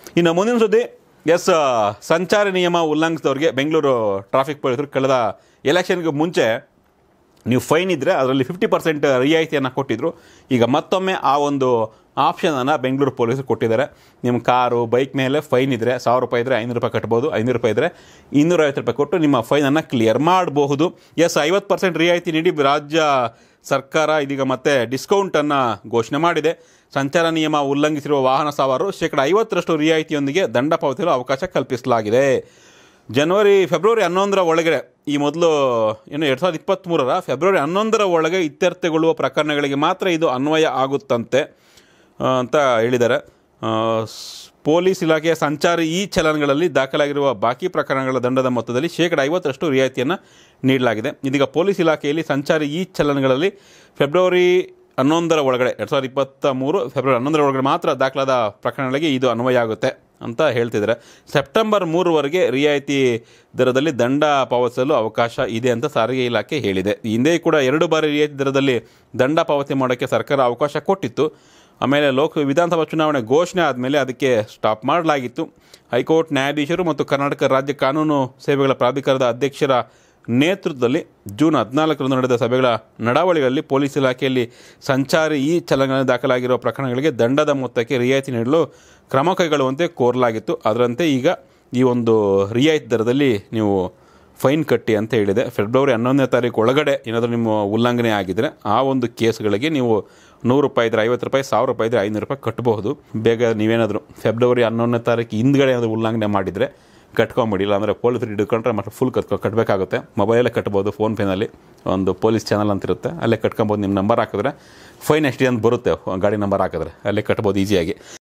ಇನ್ನು ಮುಂದಿನ ಸುದ್ದಿ ಎಸ್ ಸಂಚಾರಿ ನಿಯಮ ಉಲ್ಲಂಘಿಸಿದವ್ರಿಗೆ ಬೆಂಗಳೂರು ಟ್ರಾಫಿಕ್ ಪೊಲೀಸರು ಕಳೆದ ಎಲೆಕ್ಷನ್ಗೆ ಮುಂಚೆ ನೀವು ಫೈನ್ ಇದ್ದರೆ ಅದರಲ್ಲಿ ಫಿಫ್ಟಿ ಪರ್ಸೆಂಟ್ ರಿಯಾಯಿತಿಯನ್ನು ಕೊಟ್ಟಿದ್ದರು ಈಗ ಮತ್ತೊಮ್ಮೆ ಆ ಒಂದು ಆಪ್ಷನನ್ನು ಬೆಂಗಳೂರು ಪೊಲೀಸರು ಕೊಟ್ಟಿದ್ದಾರೆ ನಿಮ್ಮ ಕಾರು ಬೈಕ್ ಮೇಲೆ ಫೈನ್ ಇದ್ದರೆ ಸಾವಿರ ರೂಪಾಯಿ ಇದ್ದರೆ ಐನೂರು ರೂಪಾಯಿ ಕಟ್ಬೋದು ಐನೂರು ರೂಪಾಯಿ ಇದ್ದರೆ ಇನ್ನೂರೈವತ್ತು ರೂಪಾಯಿ ಕೊಟ್ಟು ನಿಮ್ಮ ಫೈನನ್ನು ಕ್ಲಿಯರ್ ಮಾಡಬಹುದು ಎಸ್ ಐವತ್ತು ಪರ್ಸೆಂಟ್ ರಿಯಾಯಿತಿ ನೀಡಿ ರಾಜ್ಯ ಸರ್ಕಾರ ಇದೀಗ ಮತ್ತೆ ಡಿಸ್ಕೌಂಟನ್ನು ಘೋಷಣೆ ಮಾಡಿದೆ ಸಂಚಾರ ನಿಯಮ ಉಲ್ಲಂಘಿಸಿರುವ ವಾಹನ ಸವಾರರು ಶೇಕಡ ಐವತ್ತರಷ್ಟು ರಿಯಾಯಿತಿಯೊಂದಿಗೆ ದಂಡ ಪಾವತಿಸಲು ಅವಕಾಶ ಕಲ್ಪಿಸಲಾಗಿದೆ ಜನವರಿ ಫೆಬ್ರವರಿ ಹನ್ನೊಂದರ ಒಳಗಡೆ ಈ ಮೊದಲು ಏನು ಎರಡು ಸಾವಿರದ ಇಪ್ಪತ್ತ್ಮೂರರ ಫೆಬ್ರವರಿ ಹನ್ನೊಂದರ ಒಳಗೆ ಇತ್ಯರ್ಥಗೊಳ್ಳುವ ಪ್ರಕರಣಗಳಿಗೆ ಮಾತ್ರ ಇದು ಅನ್ವಯ ಆಗುತ್ತಂತೆ ಆ, ಅಂತ ಹೇಳಿದ್ದಾರೆ ಆ, ಸ್- ಪೊಲೀಸ್ ಇಲಾಖೆಯ ಸಂಚಾರಿ ಈ ಚಲನ್ಗಳಲ್ಲಿ ದಾಖಲಾಗಿರುವ ಬಾಕಿ ಪ್ರಕರಣಗಳ ದಂಡದ ಮೊತ್ತದಲ್ಲಿ ಶೇಕಡ ಐವತ್ತರಷ್ಟು ರಿಯಾಯಿತಿಯನ್ನು ನೀಡಲಾಗಿದೆ ಇದೀಗ ಪೊಲೀಸ್ ಇಲಾಖೆಯಲ್ಲಿ ಸಂಚಾರಿ ಈ ಚಲನ್ಗಳಲ್ಲಿ ಫೆಬ್ರವರಿ ಹನ್ನೊಂದರ ಒಳಗಡೆ ಎರಡು ಸಾವಿರದ ಇಪ್ಪತ್ತ ಮೂರು ಫೆಬ್ರವರಿ ಹನ್ನೊಂದರ ಒಳಗಡೆ ಮಾತ್ರ ದಾಖಲಾದ ಪ್ರಕರಣಗಳಿಗೆ ಇದು ಅನ್ವಯ ಆಗುತ್ತೆ ಅಂತ ಹೇಳ್ತಿದ್ದಾರೆ ಸೆಪ್ಟೆಂಬರ್ ಮೂರವರೆಗೆ ರಿಯಾಯಿತಿ ದರದಲ್ಲಿ ದಂಡ ಪಾವತಿಸಲು ಅವಕಾಶ ಇದೆ ಅಂತ ಸಾರಿಗೆ ಇಲಾಖೆ ಹೇಳಿದೆ ಈ ಹಿಂದೆ ಕೂಡ ಎರಡು ಬಾರಿ ರಿಯಾಯಿತಿ ದರದಲ್ಲಿ ದಂಡ ಪಾವತಿ ಮಾಡೋಕ್ಕೆ ಸರ್ಕಾರ ಅವಕಾಶ ಕೊಟ್ಟಿತ್ತು ಆಮೇಲೆ ಲೋಕ ವಿಧಾನಸಭಾ ಚುನಾವಣೆ ಘೋಷಣೆ ಆದಮೇಲೆ ಅದಕ್ಕೆ ಸ್ಟಾಪ್ ಮಾಡಲಾಗಿತ್ತು ಹೈಕೋರ್ಟ್ ನ್ಯಾಯಾಧೀಶರು ಮತ್ತು ಕರ್ನಾಟಕ ರಾಜ್ಯ ಕಾನೂನು ಸೇವೆಗಳ ಪ್ರಾಧಿಕಾರದ ಅಧ್ಯಕ್ಷರ ನೇತೃತ್ವದಲ್ಲಿ ಜೂನ್ ಹದಿನಾಲ್ಕರಂದು ನಡೆದ ಸಭೆಗಳ ನಡಾವಳಿಗಳಲ್ಲಿ ಪೊಲೀಸ್ ಇಲಾಖೆಯಲ್ಲಿ ಸಂಚಾರಿ ಈ ಚಲನಗಳಲ್ಲಿ ದಾಖಲಾಗಿರುವ ಪ್ರಕರಣಗಳಿಗೆ ದಂಡದ ಮೊತ್ತಕ್ಕೆ ರಿಯಾಯಿತಿ ನೀಡಲು ಕ್ರಮ ಕೈಗೊಳ್ಳುವಂತೆ ಕೋರಲಾಗಿತ್ತು ಅದರಂತೆ ಈಗ ಈ ಒಂದು ರಿಯಾಯಿತಿ ದರದಲ್ಲಿ ನೀವು ಫೈನ್ ಕಟ್ಟಿ ಅಂತ ಹೇಳಿದೆ ಫೆಬ್ರವರಿ ಹನ್ನೊಂದನೇ ತಾರೀಕು ಒಳಗಡೆ ಏನಾದರೂ ನಿಮ್ಮ ಉಲ್ಲಂಘನೆ ಆಗಿದ್ದರೆ ಆ ಒಂದು ಕೇಸ್ಗಳಿಗೆ ನೀವು ನೂರು ರೂಪಾಯಿ ಇದ್ದರೆ ಐವತ್ತು ರೂಪಾಯಿ ಸಾವಿರ ರೂಪಾಯಿ ಇದ್ದರೆ ಐನೂರು ರೂಪಾಯಿ ಕಟ್ಟಬಹುದು ಬೇಗ ನೀವೇನಾದರೂ ಫೆಬ್ರವರಿ ಹನ್ನೊಂದನೇ ತಾರೀಕು ಹಿಂದ್ಗಡೆ ಏನಾದರೂ ಉಲ್ಲಂಘನೆ ಮಾಡಿದರೆ ಕಟ್ಕೊಂಬಿಡಿ ಇಲ್ಲಾಂದರೆ ಪೊಲೀಸರು ಹಿಡ್ಕೊಂಡ್ರೆ ಮತ್ತೆ ಫುಲ್ ಕಟ್ಕೊ ಕಟ್ಟಬೇಕಾಗುತ್ತೆ ಮೊಬೈಲಲ್ಲೇ ಕಟ್ಬೋದು ಫೋನ್ಪೇನಲ್ಲಿ ಒಂದು ಪೊಲೀಸ್ ಚಾನಲ್ ಅಂತ ಇರುತ್ತೆ ಅಲ್ಲೇ ಕಟ್ಕೊಬೋದು ನಿಮ್ಮ ನಂಬರ್ ಹಾಕಿದ್ರೆ ಫೈನ್ ಎಷ್ಟಿದೆ ಅಂತ ಬರುತ್ತೆ ಗಾಡಿ ನಂಬರ್ ಹಾಕಿದ್ರೆ ಅಲ್ಲೇ ಕಟ್ಬೋದು ಈಸಿಯಾಗಿ